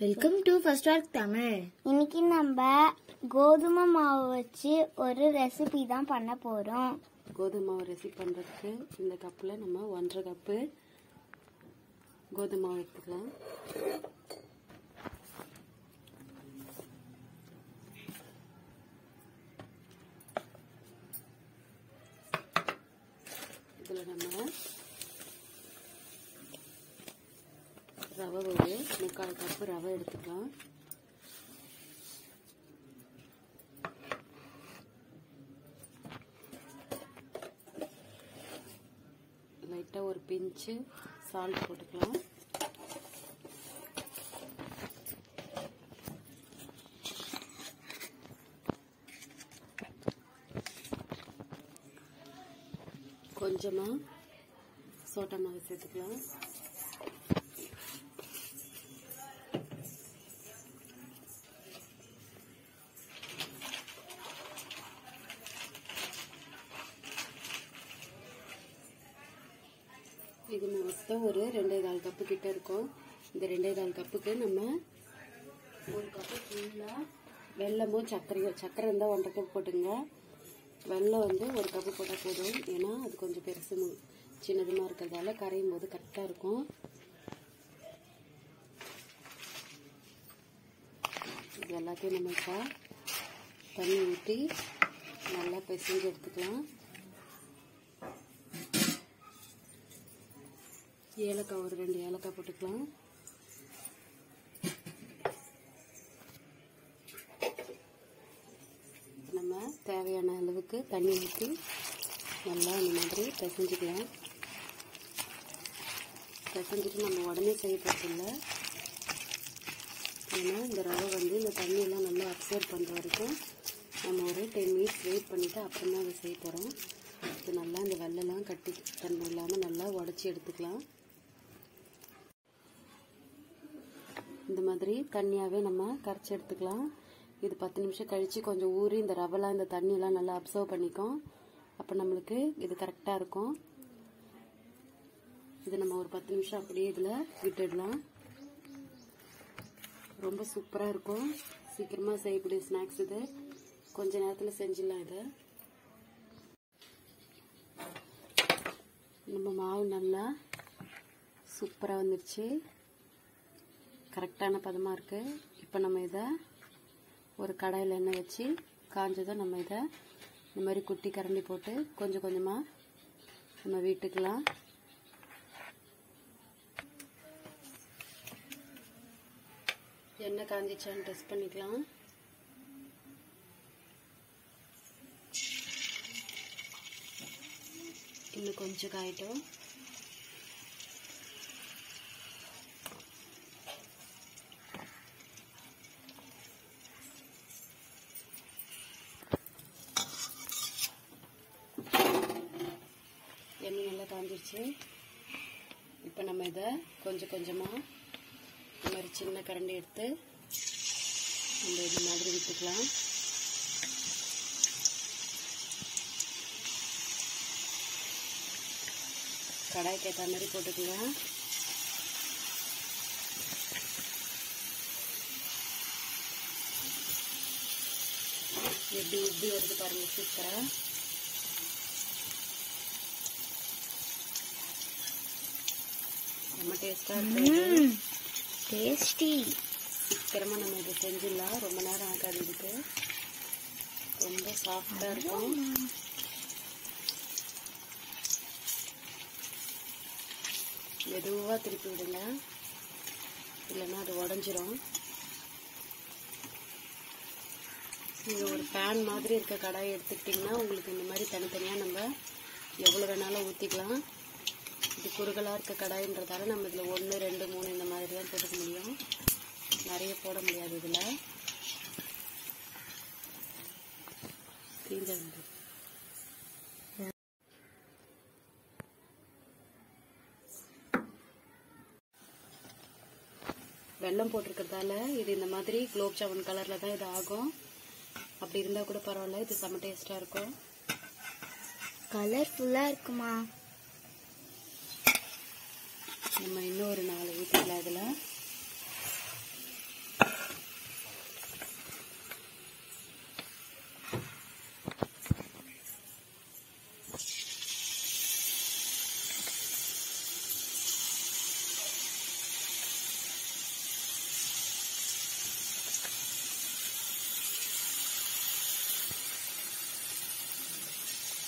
welcome to first work Tamil இன்னைக்கு நம்ம கோதுமை மாவு வச்சு ஒரு ரெசிபி தான் பண்ண போறோம் கோதுமை மாவு ரெசிபி பண்ணுறதுக்கு இந்த கப்பில் நம்ம ஒன்றரை கப்பு கோதுமை மாவு எடுத்துக்கலாம் இதில் நம்ம ரவை ஒரு முக்கால் கப்பு ரவை எடுத்துக்கலாம் லைட்டாக ஒரு பிஞ்சு சால்ட் போட்டுக்கலாம் கொஞ்சமாக சோட்டா மாவு சேர்த்துக்கலாம் இது மொத்தம் ஒரு ரெண்டே கால் கப்பு கிட்ட இருக்கும் இந்த ரெண்டே கால் கப்புக்கு நம்ம ஒரு கப்பு ஃபுல்லாக வெல்லமும் சர்க்கரையோ சர்க்கரை இருந்தால் ஒன்றரை கப் போட்டுங்க வெல்லம் வந்து ஒரு கப்பு போட்டால் போதும் ஏன்னா அது கொஞ்சம் பெருசு மு- சின்னதுமாக இருக்கிறதால கரையும் போது கரெக்டாக இருக்கும் இது எல்லாத்தையும் நம்ம இப்போ தண்ணி ஊற்றி நல்லா பிசைஞ்சு எடுத்துக்கலாம் ஏலக்காய் ஒரு ரெண்டு ஏலக்காய் போட்டுக்கலாம் நம்ம தேவையான அளவுக்கு தண்ணி ஊற்றி நல்லா இந்த மாதிரி பிசைஞ்சிக்கலாம் பிசைஞ்சிட்டு நம்ம உடனே செய்ய போகிறதில்ல ஏன்னா இந்த ரவை வந்து இந்த தண்ணியெல்லாம் நல்லா அப்சர்வ் பண்ணுற வரைக்கும் நம்ம ஒரு டென் மினிட்ஸ் வெயிட் பண்ணிவிட்டு அப்புறம் தான் அதை செய்ய போகிறோம் இது நல்லா இந்த வெள்ளெல்லாம் கட்டி தன்மை இல்லாமல் நல்லா உடச்சி எடுத்துக்கலாம் இந்த மாதிரி தண்ணியாகவே நம்ம கரைச்சி எடுத்துக்கலாம் இது பத்து நிமிஷம் கழித்து கொஞ்சம் ஊறி இந்த ரவெல்லாம் இந்த தண்ணியெல்லாம் நல்லா அப்சர்வ் பண்ணிக்கும் அப்போ நம்மளுக்கு இது கரெக்டாக இருக்கும் இது நம்ம ஒரு பத்து நிமிஷம் அப்படியே இதில் விட்டுடலாம் ரொம்ப சூப்பராக இருக்கும் சீக்கிரமாக செய்யக்கூடிய ஸ்நாக்ஸ் இது கொஞ்ச நேரத்தில் செஞ்சிடலாம் இதை நம்ம மாவு நல்லா சூப்பராக வந்துருச்சு கரெக்டான பதமாக இருக்குது இப்போ நம்ம இதை ஒரு கடாயில் எண்ணெய் வச்சு காஞ்சதும் நம்ம இதை இந்த மாதிரி குட்டி கரண்டி போட்டு கொஞ்சம் கொஞ்சமாக நம்ம வீட்டுக்கலாம் எண்ணெய் காஞ்சிச்சான்னு டெஸ்ட் பண்ணிக்கலாம் இன்னும் கொஞ்சம் காயட்டும் எண்ணெய் நல்லா காஞ்சிருச்சு இப்போ நம்ம இதை கொஞ்சம் கொஞ்சமாக இந்த மாதிரி சின்ன கரண்டி எடுத்து நம்ம இந்த மாதிரி விட்டுக்கலாம் கடாய்க்கு ஏற்ற மாதிரி போட்டுக்கலாம் எப்படி எப்படி வருது பாருங்க சூப்பராக ரொம்ப டேஸ்ட்டாக இருக்குது டேஸ்டி சீக்கிரமாக நம்ம இதை செஞ்சிடலாம் ரொம்ப நேரம் ஆகாது இதுக்கு ரொம்ப சாஃப்டாக இருக்கும் மெதுவாக திருப்பி விடுங்க இல்லைன்னா அது உடஞ்சிரும் நீங்கள் ஒரு பேன் மாதிரி இருக்க கடாயை எடுத்துக்கிட்டிங்கன்னா உங்களுக்கு இந்த மாதிரி தனித்தனியாக நம்ம எவ்வளோ வேணாலும் ஊற்றிக்கலாம் இது குறுகலாக இருக்க கடாயின்றதால நம்ம இதில் ஒன்று ரெண்டு மூணு இந்த மாதிரி தான் போட்டுக்க முடியும் நிறைய போட முடியாது இதில் தீஞ்ச வெல்லம் போட்டிருக்கிறதால இது இந்த மாதிரி குலோப் ஜாமுன் கலரில் தான் இது ஆகும் அப்படி இருந்தால் கூட பரவாயில்ல இது செம்ம டேஸ்ட்டாக இருக்கும் கலர்ஃபுல்லா இருக்குமா நம்ம இன்னும் ஒரு நாலு ஊற்றிக்கலாம் இதில்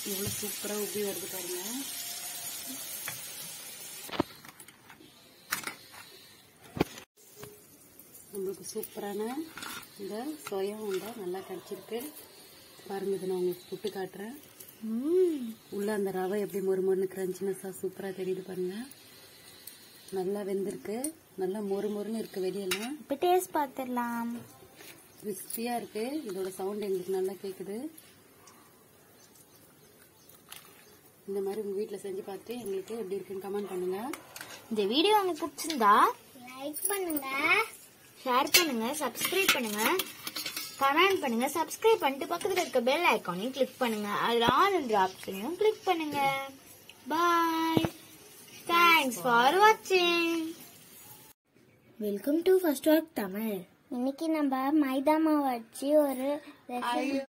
எவ்வளோ சூப்பராக உப்பி வருது பாருங்க நம்மளுக்கு சூப்பரான இந்த சோயா உண்டை நல்லா கிடச்சிருக்கு பாருங்க இதை நான் உங்களுக்கு புட்டு காட்டுறேன் உள்ள அந்த ரவை எப்படி மொறு மொறுன்னு கிரன்ச்சினஸாக சூப்பராக தெரியுது பாருங்க நல்லா வெந்திருக்கு நல்லா மொறு மொறுன்னு இருக்கு வெளியெல்லாம் இப்போ டேஸ்ட் பார்த்துடலாம் கிறிஸ்பியாக இருக்கு இதோட சவுண்ட் எங்களுக்கு நல்லா கேட்குது இந்த மாதிரி உங்கள் வீட்டில் செஞ்சு பார்த்துட்டு எங்களுக்கு எப்படி இருக்குன்னு கமெண்ட் பண்ணுங்க இந்த வீடியோ உங்களுக்கு பிடிச்சிருந்தா லைக் பண்ணுங்க ஷேர் பண்ணுங்க சப்ஸ்கிரைப் பண்ணுங்க கமெண்ட் பண்ணுங்க சப்ஸ்கிரைப் பண்ணிட்டு பக்கத்துல இருக்க பெல் ஐக்கானையும் கிளிக் பண்ணுங்க அதுல ஆல் என்ற ஆப்ஷனையும் கிளிக் பண்ணுங்க பாய் தேங்க்ஸ் ஃபார் வாட்சிங் welcome to first work Tamil இன்னைக்கு நம்ம மைதா மாவு வச்சு ஒரு ரெசிபி